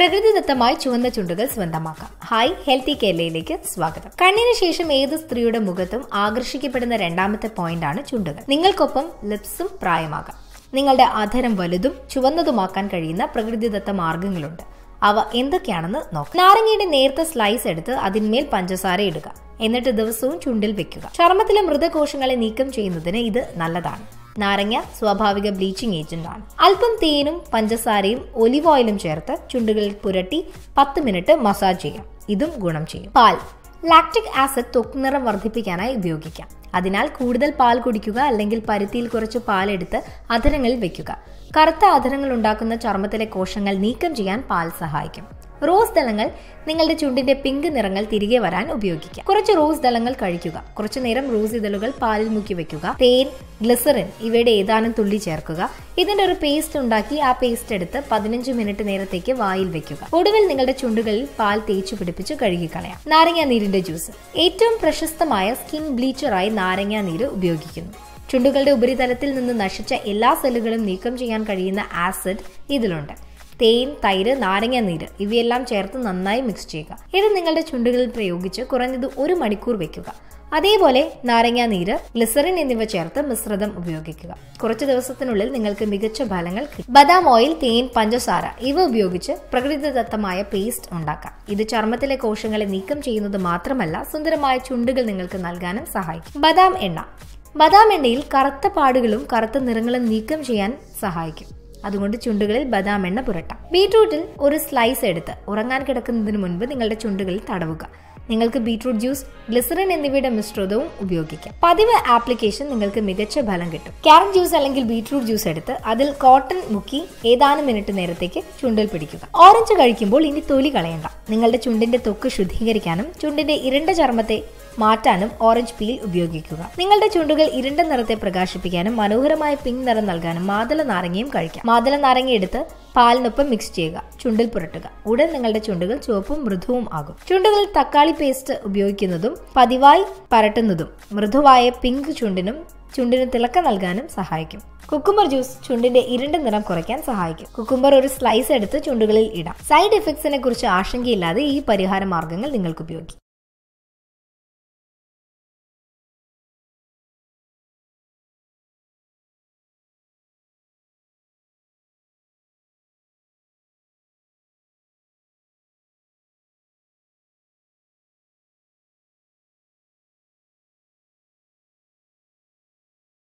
പ്രകൃതിദത്തമായി ചുവന്ന ചുണ്ടുകൾ സ്വന്തമാക്കാം ഹായ് ഹെൽത്തി കേരളയിലേക്ക് സ്വാഗതം കണ്ണിന് ശേഷം ഏത് സ്ത്രീയുടെ മുഖത്തും ആകർഷിക്കപ്പെടുന്ന രണ്ടാമത്തെ പോയിന്റാണ് ചുണ്ടുകൾ നിങ്ങൾക്കൊപ്പം ലിപ്സും പ്രായമാകാം നിങ്ങളുടെ അധരം വലുതും ചുവന്നതുമാക്കാൻ കഴിയുന്ന പ്രകൃതിദത്ത മാർഗങ്ങളുണ്ട് അവ എന്തൊക്കെയാണെന്ന് നോക്കാം നാരങ്ങയുടെ നേർത്ത സ്ലൈസ് എടുത്ത് അതിന്മേൽ പഞ്ചസാര ഇടുക എന്നിട്ട് ദിവസവും ചുണ്ടിൽ വെക്കുക ചർമ്മത്തിലെ മൃതകോശങ്ങളെ നീക്കം ചെയ്യുന്നതിന് ഇത് നല്ലതാണ് നാരങ്ങ സ്വാഭാവിക ബ്ലീച്ചിങ് ഏജന്റ് ആണ് അല്പം തേനും പഞ്ചസാരയും ഒലിവ് ഓയിലും ചേർത്ത് ചുണ്ടുകളിൽ പുരട്ടി പത്ത് മിനിറ്റ് മസാജ് ചെയ്യാം ഇതും ഗുണം ചെയ്യും പാൽ ലാക്റ്റിക് ആസിഡ് ത്വക്ക് നിറം വർദ്ധിപ്പിക്കാനായി ഉപയോഗിക്കാം അതിനാൽ കൂടുതൽ പാൽ കുടിക്കുക അല്ലെങ്കിൽ പരുത്തിയിൽ കുറച്ച് പാലെടുത്ത് അധരങ്ങളിൽ വെക്കുക കറുത്ത അധരങ്ങൾ ഉണ്ടാക്കുന്ന ചർമ്മത്തിലെ കോശങ്ങൾ നീക്കം ചെയ്യാൻ പാൽ സഹായിക്കും റോസ് ദളങ്ങൾ നിങ്ങളുടെ ചുണ്ടിന്റെ പിങ്ക് നിറങ്ങൾ തിരികെ വരാൻ ഉപയോഗിക്കാം കുറച്ച് റോസ് ദളങ്ങൾ കഴിക്കുക കുറച്ചു നേരം റോസ് ഇതളുകൾ പാലിൽ മുക്കി വെക്കുക തേൻ ഗ്ലിസറിൻ ഇവയുടെ ഏതാനും തുള്ളി ചേർക്കുക ഇതിന്റെ ഒരു പേസ്റ്റ് ഉണ്ടാക്കി ആ പേസ്റ്റ് എടുത്ത് പതിനഞ്ച് മിനിറ്റ് നേരത്തേക്ക് വായിൽ വെക്കുക ഒടുവിൽ നിങ്ങളുടെ ചുണ്ടുകളിൽ പാൽ തേച്ചു പിടിപ്പിച്ച് കഴുകിക്കളയാം നാരങ്ങ നീരിന്റെ ജ്യൂസ് ഏറ്റവും പ്രശസ്തമായ സ്കിൻ ബ്ലീച്ചറായി നാരങ്ങ നീര് ഉപയോഗിക്കുന്നു ചുണ്ടുകളുടെ ഉപരിതലത്തിൽ നിന്ന് നശിച്ച എല്ലാ സെല്ലുകളും നീക്കം ചെയ്യാൻ കഴിയുന്ന ആസിഡ് ഇതിലുണ്ട് തേൻ തൈര് നാരങ്ങ നീര് ഇവയെല്ലാം ചേർത്ത് നന്നായി മിക്സ് ചെയ്യുക ഇത് നിങ്ങളുടെ ചുണ്ടുകളിൽ പ്രയോഗിച്ച് കുറഞ്ഞത് ഒരു മണിക്കൂർ വെക്കുക അതേപോലെ നാരങ്ങ നീര് ഗ്ലിസറിൻ എന്നിവ ചേർത്ത് മിശ്രിതം ഉപയോഗിക്കുക കുറച്ച് ദിവസത്തിനുള്ളിൽ നിങ്ങൾക്ക് മികച്ച ഫലങ്ങൾ കിട്ടും ബദാം ഓയിൽ തേൻ പഞ്ചസാര ഇവ ഉപയോഗിച്ച് പ്രകൃതിദത്തമായ പേസ്റ്റ് ഉണ്ടാക്കാം ഇത് ചർമ്മത്തിലെ കോശങ്ങളെ നീക്കം ചെയ്യുന്നത് മാത്രമല്ല സുന്ദരമായ ചുണ്ടുകൾ നിങ്ങൾക്ക് നൽകാനും സഹായിക്കും ബദാം എണ്ണ ബദാം എണ്ണയിൽ കറുത്ത പാടുകളും കറുത്ത നിറങ്ങളും നീക്കം ചെയ്യാൻ സഹായിക്കും അതുകൊണ്ട് ചുണ്ടുകളിൽ ബദാം എണ്ണ പുരട്ടാം ബീട്രൂട്ടിൽ ഒരു സ്ലൈസ് എടുത്ത് ഉറങ്ങാൻ കിടക്കുന്നതിന് മുൻപ് നിങ്ങളുടെ ചുണ്ടുകളിൽ തടവുക നിങ്ങൾക്ക് ബീട്രൂട്ട് ജ്യൂസ് ഗ്ലിസറിൻ എന്നിവയുടെ മിശ്രിതവും ഉപയോഗിക്കാം പതിവ് ആപ്ലിക്കേഷൻ നിങ്ങൾക്ക് മികച്ച ഫലം കിട്ടും ക്യാരറ്റ് ജ്യൂസ് അല്ലെങ്കിൽ ബീട്രൂട്ട് ജ്യൂസ് എടുത്ത് അതിൽ കോട്ടൺ മുക്കി ഏതാനും മിനിറ്റ് നേരത്തേക്ക് ചുണ്ടിൽ പിടിക്കുക ഓറഞ്ച് കഴിക്കുമ്പോൾ ഇനി തൊലി കളയണ്ട നിങ്ങളുടെ ചുണ്ടിന്റെ ത്വക്ക് ശുദ്ധീകരിക്കാനും ചുണ്ടിന്റെ ഇരുണ്ട ചർമ്മത്തെ മാറ്റാനും ഓറഞ്ച് പീൽ ഉപയോഗിക്കുക നിങ്ങളുടെ ചുണ്ടുകൾ ഇരുണ്ട നിറത്തെ പ്രകാശിപ്പിക്കാനും മനോഹരമായ പിങ്ക് നിറം നൽകാനും മാതള നാരങ്ങയും കഴിക്കാം മാതള നാരങ്ങ എടുത്ത് പാലിനൊപ്പം മിക്സ് ചെയ്യുക ചുണ്ടിൽ പുരട്ടുക ഉടൻ നിങ്ങളുടെ ചുണ്ടുകൾ ചുവപ്പും മൃദുവും ആകും ചുണ്ടുകളിൽ തക്കാളി പേസ്റ്റ് ഉപയോഗിക്കുന്നതും പതിവായി പരട്ടുന്നതും മൃദുവായ പിങ്ക് ചുണ്ടിനും ചുണ്ടിന് തിളക്കം നൽകാനും സഹായിക്കും കുക്കുംബർ ജ്യൂസ് ചുണ്ടിന്റെ ഇരുണ്ട നിറം കുറയ്ക്കാൻ സഹായിക്കും കുക്കുംബർ ഒരു സ്ലൈസ് എടുത്ത് ചുണ്ടുകളിൽ ഇടാം സൈഡ് എഫക്ട്സിനെ കുറിച്ച് ആശങ്കയില്ലാതെ ഈ പരിഹാര മാർഗങ്ങൾ നിങ്ങൾക്ക് ഉപയോഗിക്കാം